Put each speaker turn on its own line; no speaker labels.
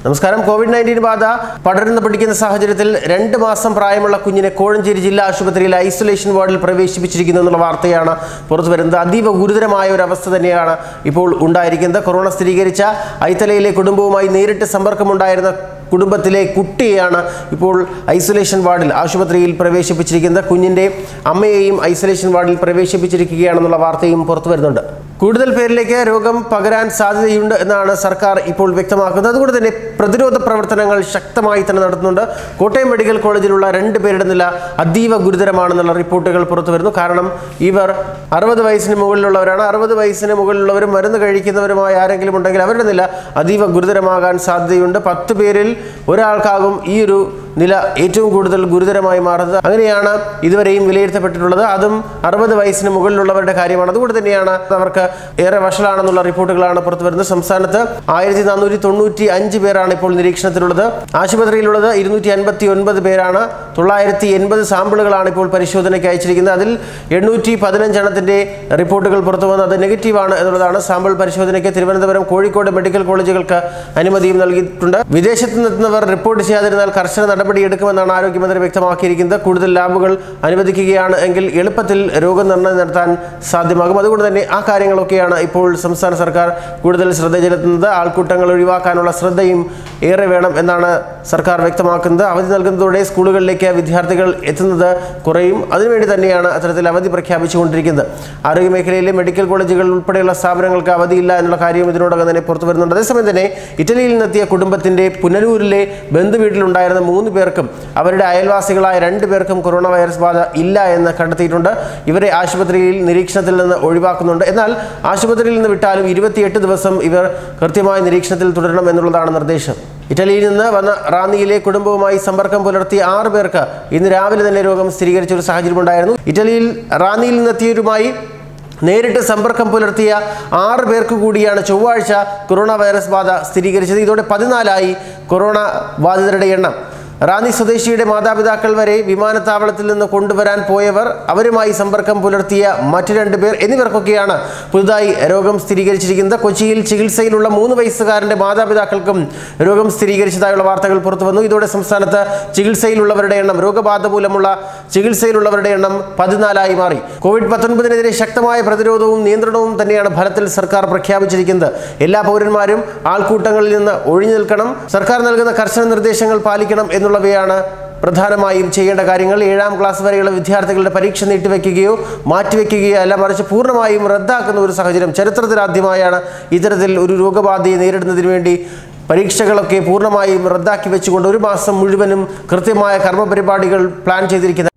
നമസ്കാരം Covid nineteen ബാധ പടർന്നു പിടിക്കുന്ന സാഹചര്യത്തിൽ രണ്ട് മാസം പ്രായമുള്ള കുഞ്ഞിനെ കോഴഞ്ചേരി ജില്ലാ ആശുപത്രിയിൽ ഐസൊലേഷൻ വാർഡിൽ പ്രവേശിപ്പിച്ചിരിക്കുന്നു എന്നുള്ള വാർത്തയാണ് പുറത്തു വരുന്നത് അതീവ ഗുരുതരമായ ഒരു അവസ്ഥ തന്നെയാണ് ഇപ്പോൾ ഉണ്ടായിരിക്കുന്നത് കൊറോണ സ്ഥിരീകരിച്ച ഐത്തലയിലെ കുടുംബവുമായി നേരിട്ട് സമ്പർക്കമുണ്ടായിരുന്ന കുടുംബത്തിലെ കുട്ടിയെയാണ് ഇപ്പോൾ ഐസൊലേഷൻ വാർഡിൽ ആശുപത്രിയിൽ പ്രവേശിപ്പിച്ചിരിക്കുന്നത് കുഞ്ഞിൻ്റെ അമ്മയെയും ഐസൊലേഷൻ വാർഡിൽ പ്രവേശിപ്പിച്ചിരിക്കുകയാണെന്നുള്ള വാർത്തയും പുറത്തു വരുന്നുണ്ട് കൂടുതൽ പേരിലേക്ക് രോഗം പകരാൻ സാധ്യതയുണ്ട് എന്നാണ് സർക്കാർ ഇപ്പോൾ വ്യക്തമാക്കുന്നത് അതുകൊണ്ട് തന്നെ പ്രതിരോധ പ്രവർത്തനങ്ങൾ ശക്തമായി തന്നെ നടത്തുന്നുണ്ട് കോട്ടയം മെഡിക്കൽ കോളേജിലുള്ള രണ്ട് പേരുടെ നില അതീവ ഗുരുതരമാണെന്നുള്ള റിപ്പോർട്ടുകൾ പുറത്തു വരുന്നു കാരണം ഇവർ അറുപത് വയസ്സിന് മുകളിലുള്ളവരാണ് അറുപത് വയസ്സിന് മുകളിലുള്ളവരും മരുന്ന് കഴിക്കുന്നവരുമായ ആരെങ്കിലും ഉണ്ടെങ്കിൽ അവരുടെ നില അതീവ ഗുരുതരമാകാൻ സാധ്യതയുണ്ട് പത്ത് പേരിൽ ഒരാൾക്കാകും ഈ ഒരു നില ഏറ്റവും കൂടുതൽ ഗുരുതരമായി മാറുന്നത് അങ്ങനെയാണ് ഇതുവരെയും വിലയിരുത്തപ്പെട്ടിട്ടുള്ളത് അതും അറുപത് വയസ്സിന് മുകളിലുള്ളവരുടെ കാര്യമാണ് അതുകൊണ്ട് തന്നെയാണ് അവർക്ക് ഏറെ വഷളാണെന്നുള്ള റിപ്പോർട്ടുകളാണ് പുറത്തു വരുന്നത് സംസ്ഥാനത്ത് ആയിരത്തി നാനൂറ്റി തൊണ്ണൂറ്റി അഞ്ച് പേരാണ് ഇപ്പോൾ നിരീക്ഷണത്തിലുള്ളത് ആശുപത്രിയിലുള്ളത് ഇരുന്നൂറ്റി അൻപത്തി ഒൻപത് പേരാണ് തൊള്ളായിരത്തി എൺപത് സാമ്പിളുകളാണ് ഇപ്പോൾ പരിശോധനയ്ക്ക് അയച്ചിരിക്കുന്നത് അതിൽ എണ്ണൂറ്റി പതിനഞ്ചെണ്ണത്തിന്റെ റിപ്പോർട്ടുകൾ പുറത്തു വന്നത് അത് നെഗറ്റീവാണ് എന്നുള്ളതാണ് സാമ്പിൾ പരിശോധനയ്ക്ക് തിരുവനന്തപുരം കോഴിക്കോട് മെഡിക്കൽ കോളേജുകൾക്ക് അനുമതിയും നൽകിയിട്ടുണ്ട് വിദേശത്ത് നിന്നെത്തുന്നവർ റിപ്പോർട്ട് ചെയ്യാതിരുന്നാൽ കർശന നടപടിയെടുക്കുമെന്നാണ് ആരോഗ്യമന്ത്രി വ്യക്തമാക്കിയിരിക്കുന്നത് കൂടുതൽ ലാബുകൾ അനുവദിക്കുകയാണ് എങ്കിൽ എളുപ്പത്തിൽ രോഗനിർണയം നടത്താൻ സാധ്യമാകും അതുകൊണ്ട് തന്നെ ആ കാര്യങ്ങളൊക്കെയാണ് ഇപ്പോൾ സംസ്ഥാന സർക്കാർ കൂടുതൽ ശ്രദ്ധ ചെലുത്തുന്നത് ആൾക്കൂട്ടങ്ങൾ ഒഴിവാക്കാനുള്ള ശ്രദ്ധയും ഏറെ വേണം എന്നാണ് സർക്കാർ വ്യക്തമാക്കുന്നത് അവധി നൽകുന്നതോടെ സ്കൂളുകളിലേക്ക് വിദ്യാർത്ഥികൾ എത്തുന്നത് കുറയും അതിനുവേണ്ടി തന്നെയാണ് അത്തരത്തിൽ അവധി പ്രഖ്യാപിച്ചുകൊണ്ടിരിക്കുന്നത് ആരോഗ്യമേഖലയിലെ മെഡിക്കൽ കോളേജുകൾ ഉൾപ്പെടെയുള്ള സ്ഥാപനങ്ങൾക്ക് അവധിയില്ല എന്നുള്ള കാര്യവും ഇതിനോടകം തന്നെ പുറത്തു വരുന്നുണ്ട് അതേസമയം തന്നെ ഇറ്റലിയിൽ നിന്നെത്തിയ കുടുംബത്തിന്റെ പുനലൂരിലെ ബന്ധുവീട്ടിലുണ്ടായിരുന്ന മൂന്ന് പേർക്കും അവരുടെ അയൽവാസികളായ രണ്ട് പേർക്കും കൊറോണ വൈറസ് ബാധ ഇല്ല എന്ന് കണ്ടെത്തിയിട്ടുണ്ട് ഇവരെ ആശുപത്രിയിൽ നിരീക്ഷണത്തിൽ നിന്ന് ഒഴിവാക്കുന്നുണ്ട് എന്നാൽ ആശുപത്രിയിൽ നിന്ന് വിട്ടാലും ഇരുപത്തിയെട്ട് ദിവസം ഇവർ കൃത്യമായ നിരീക്ഷണത്തിൽ തുടരണം എന്നുള്ളതാണ് നിർദ്ദേശം ഇറ്റലിയിൽ നിന്ന് വന്ന റാന്നിയിലെ കുടുംബവുമായി സമ്പർക്കം പുലർത്തിയ ആറ് പേർക്ക് ഇന്ന് രാവിലെ തന്നെ രോഗം സ്ഥിരീകരിച്ച ഒരു സാഹചര്യമുണ്ടായിരുന്നു ഇറ്റലിയിൽ റാന്നിയിൽ നിന്നെത്തിയവരുമായി നേരിട്ട് സമ്പർക്കം പുലർത്തിയ ആറ് പേർക്ക് കൂടിയാണ് ചൊവ്വാഴ്ച കൊറോണ വൈറസ് ബാധ സ്ഥിരീകരിച്ചത് ഇതോടെ പതിനാലായി കൊറോണ ബാധിതരുടെ എണ്ണം റാന്നി സ്വദേശിയുടെ മാതാപിതാക്കൾ വരെ വിമാനത്താവളത്തിൽ നിന്ന് കൊണ്ടുവരാൻ പോയവർ അവരുമായി സമ്പർക്കം പുലർത്തിയ മറ്റു രണ്ട് പേർ എന്നിവർക്കൊക്കെയാണ് പുതുതായി രോഗം സ്ഥിരീകരിച്ചിരിക്കുന്നത് കൊച്ചിയിൽ ചികിത്സയിലുള്ള മൂന്ന് വയസ്സുകാരൻ്റെ മാതാപിതാക്കൾക്കും രോഗം സ്ഥിരീകരിച്ചതായുള്ള വാർത്തകൾ പുറത്തു വന്നു ഇതോടെ സംസ്ഥാനത്ത് ചികിത്സയിലുള്ളവരുടെ എണ്ണം രോഗബാധ മൂലമുള്ള ചികിത്സയിലുള്ളവരുടെ എണ്ണം പതിനാലായി മാറി കോവിഡ് പത്തൊൻപതിനെതിരെ ശക്തമായ പ്രതിരോധവും നിയന്ത്രണവും തന്നെയാണ് ഫലത്തിൽ സർക്കാർ പ്രഖ്യാപിച്ചിരിക്കുന്നത് എല്ലാ പൗരന്മാരും ആൾക്കൂട്ടങ്ങളിൽ നിന്ന് ഒഴിഞ്ഞു നിൽക്കണം സർക്കാർ നൽകുന്ന കർശന നിർദ്ദേശങ്ങൾ പാലിക്കണം എന്നുള്ളവയാണ് പ്രധാനമായും ചെയ്യേണ്ട കാര്യങ്ങൾ ഏഴാം ക്ലാസ് വരെയുള്ള വിദ്യാർത്ഥികളുടെ പരീക്ഷ നീട്ടിവെക്കുകയോ മാറ്റിവെക്കുകയോ അല്ല മറിച്ച് പൂർണ്ണമായും റദ്ദാക്കുന്ന ഒരു സാഹചര്യം ചരിത്രത്തിലാദ്യമായാണ് ഇത്തരത്തിൽ ഒരു രോഗബാധയെ നേരിടുന്നതിന് വേണ്ടി പരീക്ഷകളൊക്കെ പൂർണ്ണമായും റദ്ദാക്കി വെച്ചുകൊണ്ട് ഒരു മാസം മുഴുവനും കൃത്യമായ കർമ്മ പരിപാടികൾ പ്ലാൻ ചെയ്തിരിക്കുന്നത്